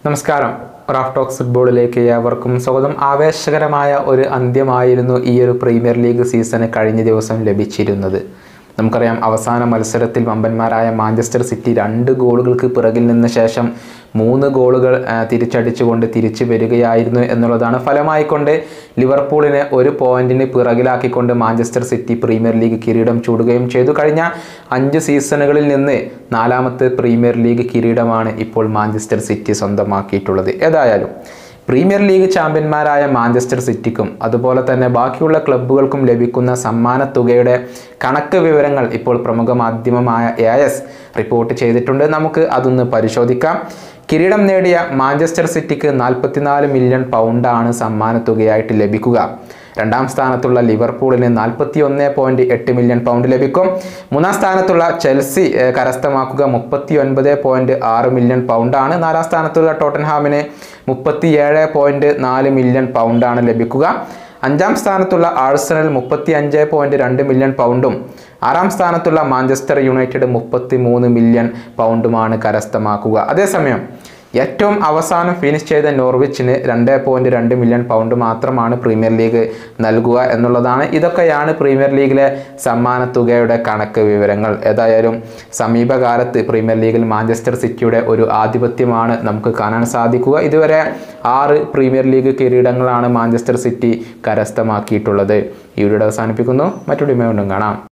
നമസ്കാരം Raf talks ഫുട്ബോളിലേക്ക് ഏവർക്കും സ്വാഗതം ആവേശകരമായ ഒരു അന്ത്യമായിരുന്നു ഈ ഒരു പ്രീമിയർ ലീഗ് സീസണ് കഴിഞ്ഞ ദിവസം ലഭിച്ചിരുന്നത് നമുക്കറിയാം അവസാന മത്സരത്തിൽ വമ്പന്മാരായ മാഞ്ചസ്റ്റർ സിറ്റി രണ്ട് ഗോളുകൾക്ക് പിറകിൽ നിന്ന ശേഷം മൂന്ന് ഗോളുകൾ ആ, തിരിച്ചടിച്ചുകൊണ്ട് തിരിച്ചു വരികയായിരുന്നു എന്നുള്ളതാണ് ഫലമായിക്കൊണ്ട് ലിവർപൂളിനെ ഒരു പോയിന്റിന് പിറകിലാക്കിക്കൊണ്ട് മാഞ്ചസ്റ്റർ സിറ്റി പ്രീമിയർ ലീഗ് കിരീടം ചൂടുകയും ചെയ്തു കഴിഞ്ഞ അഞ്ച് സീസണുകളിൽ നിന്ന് നാലാമത്തെ പ്രീമിയർ ലീഗ് കിരീടമാണ് ഇപ്പോൾ മാഞ്ചസ്റ്റർ സിറ്റി സ്വന്തമാക്കിയിട്ടുള്ളത് ഏതായാലും പ്രീമിയർ ലീഗ് ചാമ്പ്യന്മാരായ മാഞ്ചസ്റ്റർ സിറ്റിക്കും അതുപോലെ തന്നെ ബാക്കിയുള്ള ക്ലബ്ബുകൾക്കും ലഭിക്കുന്ന സമ്മാന തുകയുടെ കണക്ക് വിവരങ്ങൾ ഇപ്പോൾ പ്രമുഖ മാധ്യമമായ എ എസ് റിപ്പോർട്ട് ചെയ്തിട്ടുണ്ട് നമുക്ക് അതൊന്ന് പരിശോധിക്കാം കിരീടം നേടിയ മാഞ്ചസ്റ്റർ സിറ്റിക്ക് നാൽപ്പത്തിനാല് മില്യൺ പൗണ്ടാണ് സമ്മാന തുകയായിട്ട് ലഭിക്കുക രണ്ടാം സ്ഥാനത്തുള്ള ലിവർപൂളിന് നാൽപ്പത്തി ഒന്ന് പോയിന്റ് എട്ട് മില്യൺ പൗണ്ട് ലഭിക്കും മൂന്നാം സ്ഥാനത്തുള്ള ചെൽസി ഏഹ്, കരസ്ഥമാക്കുക മുപ്പത്തി ഒൻപത് പോയിന്റ് ആറ് മില്യൺ പൗണ്ടാണ് നാലാം സ്ഥാനത്തുള്ള ടോട്ടൻഹാമിന് മുപ്പത്തി ഏഴ് പോയിന്റ് നാല് മില്യൺ പൗണ്ടാണ് ലഭിക്കുക അഞ്ചാം സ്ഥാനത്തുള്ള ആഴ്സണൽ മുപ്പത്തി അഞ്ച് പോയിന്റ് രണ്ട് മില്യൺ പൗണ്ടും ആറാം സ്ഥാനത്തുള്ള മാഞ്ചസ്റ്റർ യുണൈറ്റഡ് മുപ്പത്തി മൂന്ന് മില്യൺ പൗണ്ടുമാണ് കരസ്ഥമാക്കുക അതേസമയം ഏറ്റവും അവസാനം ഫിനിഷ് ചെയ്ത നോർവിച്ചിന് രണ്ട് പോയിന്റ് രണ്ട് മില്യൺ പൗണ്ട് മാത്രമാണ് പ്രീമിയർ ലീഗ് നൽകുക എന്നുള്ളതാണ് ഇതൊക്കെയാണ് പ്രീമിയർ ലീഗിലെ സമ്മാന തുകയുടെ കണക്ക് വിവരങ്ങൾ ഏതായാലും സമീപകാലത്ത് പ്രീമിയർ ലീഗിൽ മാഞ്ചസ്റ്റർ സിറ്റിയുടെ ഒരു ആധിപത്യമാണ് നമുക്ക് കാണാൻ സാധിക്കുക ഇതുവരെ ആറ് പ്രീമിയർ ലീഗ് കിരീടങ്ങളാണ് മാഞ്ചസ്റ്റർ സിറ്റി കരസ്ഥമാക്കിയിട്ടുള്ളത് ഈ വീഡിയോ അവസാനിപ്പിക്കുന്നു മറ്റൊരു വീണ്ടും കാണാം